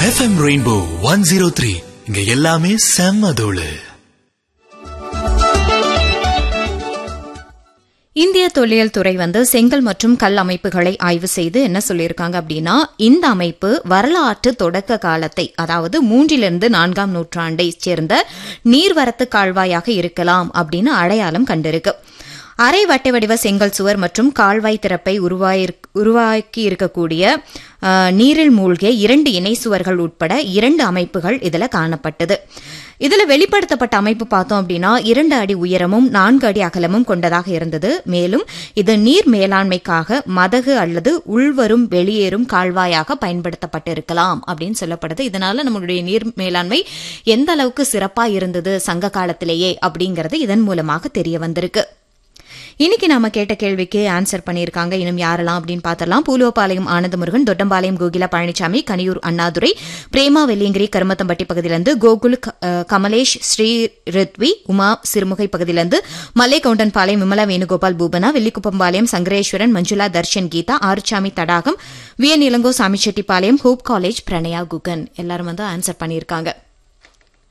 FM rainbow one zero three இங்க எல்லாமே செம்ம தோளு இந்திய தொல்லியல் துறை வந்து செங்கல் மற்றும் கல் அமைப்புகளை ஆய்வு செய்து என்ன சொல்லியிருக்காங்க அப்படின்னா இந்த அமைப்பு வரலாற்று தொடக்க காலத்தை அதாவது மூன்றிலிருந்து நான்காம் நூற்றாண்டை சேர்ந்த நீர்வரத்து கால்வாயாக இருக்கலாம் அப்படின்னு அடையாளம் கண்டிருக்கு அரை வட்ட வடிவ செங்கல் சுவர் மற்றும் கால்வாய் திறப்பை உருவாயிருக்- உருவாக்கி இருக்கக்கூடிய அஹ், நீரில் மூழ்கிய இரண்டு இணை சுவர்கள் உட்பட இரண்டு அமைப்புகள் இதுல காணப்பட்டது இதுல வெளிப்படுத்தப்பட்ட அமைப்பு பார்த்தோம் அப்படின்னா இரண்டு அடி உயரமும் நான்கு அடி அகலமும் கொண்டதாக இருந்தது மேலும் இது நீர் மேலாண்மைக்காக மதகு அல்லது உள்வரும் வெளியேறும் கால்வாயாக பயன்படுத்தப்பட்டிருக்கலாம் அப்படின்னு சொல்லப்படுது இதனால நம்மளுடைய நீர் மேலாண்மை எந்த அளவுக்கு சிறப்பா இருந்தது சங்க காலத்திலேயே அப்படிங்கிறது இதன் மூலமாக தெரிய வந்திருக்கு இன்னைக்கு நாம கேட்ட கேள்விக்கு ஆன்சர் பண்ணியிருக்காங்க இன்னும் யாரெல்லாம் அப்படின்னு பார்த்தரலாம் பூலோபாளையம் ஆனந்தமுருகன் தொட்டம்பாளையம் கோகிலா பழனிசாமி கனியூர் அண்ணாதுரை பிரேமா வெள்ளியங்கிரி கருமத்தம்பட்டி பகுதியிலிருந்து கோகுல் க- அஹ், கமலேஷ் ஸ்ரீ ரித்வி உமா சிறுமுகை பகுதியிலிருந்து Mallai Goundanpalayam Vimala Venugopal Bhuvana Vellikuppampalayam Sankareswaran Manjula Darshan Geetha Arusamy Thadagam V N Ilango Samichettipalayam hope college Pranaya Guhan எல்லாரும் வந்து ஆன்சர் பண்ணியிருக்காங்க